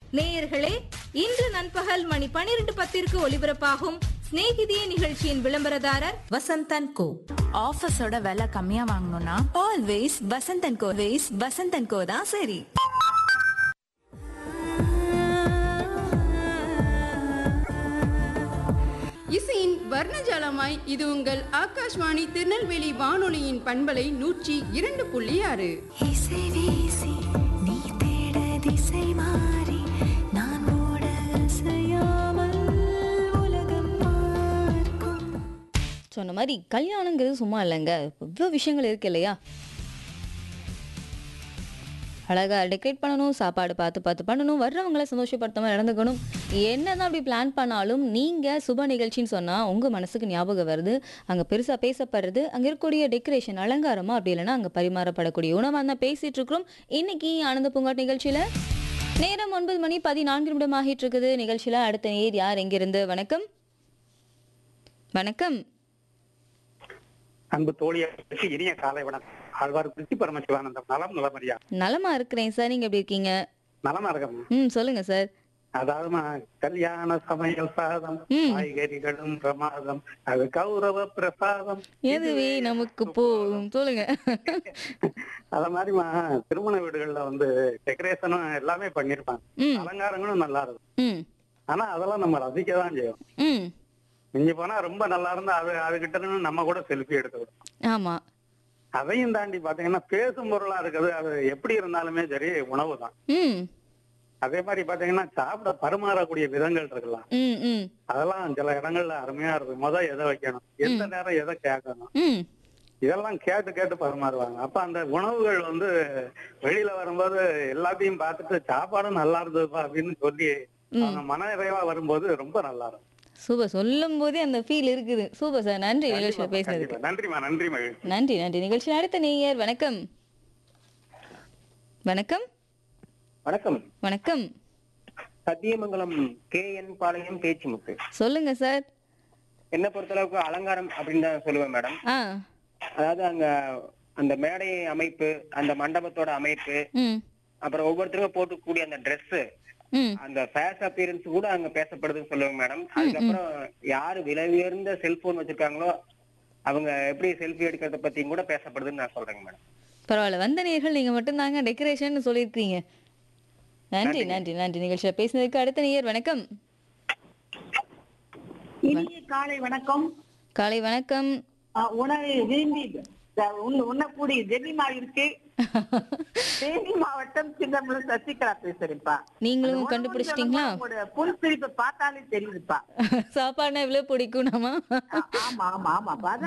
நேயர்களே இன்று நண்பகல் மணி பனிரெண்டு பத்திற்கு ஒலிபரப்பாகும் சிநேகிதியே நிகழ்ச்சியின் விளம்பரதாரர் வசந்தன் கோ ஆஃபீஸோட விலை கம்மியா வாங்கணும்னா ஆல்வேஸ் வசந்தன் கோ வேஸ் வசந்தன் கோ தான் சரி இசையின் வர்ணஜாலமாய் இது உங்கள் ஆகாஷ்வாணி திருநெல்வேலி வானொலியின் பண்பலை நூற்றி இரண்டு புள்ளி ஆறு இசை வீசி நீ தேட திசை மாறி நான் ஓட அசையாமல் உலகம் பார்க்கும் சொன்ன மாதிரி கல்யாணங்கிறது சும்மா இல்லைங்க இவ்வளோ விஷயங்கள் இருக்கு இல்லையா அழகா டெக்கரேட் பண்ணணும் சாப்பாடு பார்த்து பார்த்து பண்ணணும் வர்றவங்கள சந்தோஷப்படுத்தாம நடந்துக்கணும் என்னதான் அப்படி பிளான் பண்ணாலும் நீங்கள் சுப நிகழ்ச்சின்னு சொன்னால் உங்கள் மனசுக்கு ஞாபகம் வருது அங்கே பெருசாக பேசப்படுறது அங்கே இருக்கக்கூடிய டெக்கரேஷன் அலங்காரமா அப்படி இல்லைன்னா அங்கே பரிமாறப்படக்கூடிய உணவாக தான் பேசிகிட்டு இருக்கிறோம் இன்னைக்கு ஆனந்த பூங்காட் நிகழ்ச்சியில் நேரம் ஒன்பது மணி பதினான்கு நிமிடம் ஆகிட்டு இருக்குது நிகழ்ச்சியில் அடுத்த நேர் யார் எங்கிருந்து வணக்கம் வணக்கம் அன்பு தோழியர்களுக்கு இனிய காலை வணக்கம் ஆழ்வார் பிரித்தி பரமசிவானந்தம் நலம் நலமறியா நலமா இருக்கிறேன் சார் நீங்க எப்படி இருக்கீங்க நலமா இருக்கேன் ம் சொல்லுங்க சார் அதாவது கல்யாண சமையல் சாதம் ம். காய்கறிகளும் பிரமாதம் அது கௌரவ பிரசாதம் எதுவே நமக்கு போதும் சொல்லுங்க அத மாதிரிமா திருமண வீடுகள்ல வந்து டெக்கரேஷனும் எல்லாமே பண்ணிருப்பாங்க ம் அலங்காரங்களும் நல்லா இருக்கும் ம் ஆனா அதெல்லாம் நம்ம ரசிக்க தான் செய்யும் ம் மிஞ்சி போனா ரொம்ப நல்லா இருந்தா அது அதுகிட்ட இருந்து நம்ம கூட செல்ஃபி எடுத்துக்கிறோம் ஆமா அதையும் தாண்டி பாத்தீங்கன்னா பேசும் பொருளா இருக்குது அது எப்படி இருந்தாலுமே சரி உணவு தான் ம் அதே மாதிரி பாத்தீங்கன்னா சாப்பிட பரிமாறக்கூடிய விதங்கள் இருக்கலாம் ம் ம் அதெல்லாம் சில இடங்கள்ல அருமையா இருக்கு முத எதை வைக்கணும் எந்த நேரம் எதை கேட்கணும் ம் இதெல்லாம் கேட்டு கேட்டு பரிமாறுவாங்க அப்ப அந்த உணவுகள் வந்து வெளியில வரும்போது எல்லாத்தையும் பார்த்துட்டு சாப்பாடும் நல்லா இருந்ததுப்பா அப்படின்னு சொல்லி அவங்க மன நிறைவா வரும்போது ரொம்ப நல்லா இருக்கும் சூப்பர் சொல்லும் போதே அந்த ஃபீல் இருக்குது சூப்பர் சார் நன்றி நிகழ்ச்சியில் பேசுனதுக்கு கண்டிப்பா. நன்றிம்மா நன்றி மகிழ்ச்சி நன்றி நன்றி நிகழ்ச்சியில் அடுத்த நேயர் வணக்கம் வணக்கம் வணக்கம் வணக்கம் சத்தியமங்கலம் கே என் பாளையம் பேச்சுமுக்கு சொல்லுங்க சார் என்ன பொறுத்தளவுக்கு அலங்காரம் அப்படின்னு தான் சொல்லுவேன் மேடம் ஆ அதாவது அங்க அந்த மேடை அமைப்பு அந்த மண்டபத்தோட அமைப்பு ம் அப்புறம் ஒவ்வொருத்தருக்கும் போட்டுக்கூடிய அந்த Dress ம் அந்த ஃபேஸ் அப்பியரன்ஸ் கூட அங்க பேசப்படுதுன்னு சொல்லுவேன் மேடம் அதுக்கப்புறம் யாரு விலை உயர்ந்த செல்போன் வச்சிருக்காங்களோ அவங்க எப்படி செல்ஃபி எடுக்கிறத பத்தியும் கூட பேசப்படுதுன்னு நான் சொல்றேங்க மேடம் பரவாயில்ல வந்த நேர்கள் நீங்க மட்டும்தாங்க டெக்கரேஷன் சொல்லியிருக்கீங்க நன்றி நன்றி நன்றி நிகழ்ச்சியில் பேசினதுக்கு அடுத்த நேயர் வணக்கம் இனிய காலை வணக்கம் காலை வணக்கம் அஹ், உணவு விரும்பி அஹ், உண்ண- உண்ணக்கூடிய ஜெமிமா இருக்கு தேனி மாவட்டம் சின்னமலை சசிகலா பேசுறேன்ப்பா நீங்களும் அந்த உணவு கண்டுபிடிச்சிட்டீங்களா? உங்களோட புல் சிரிப்பை பார்த்தாலே தெரியுதுப்பா சாப்பாடுனா இவ்வளவு பிடிக்கும் நாமா ஆமா ஆமா ஆமாப்பா அதான்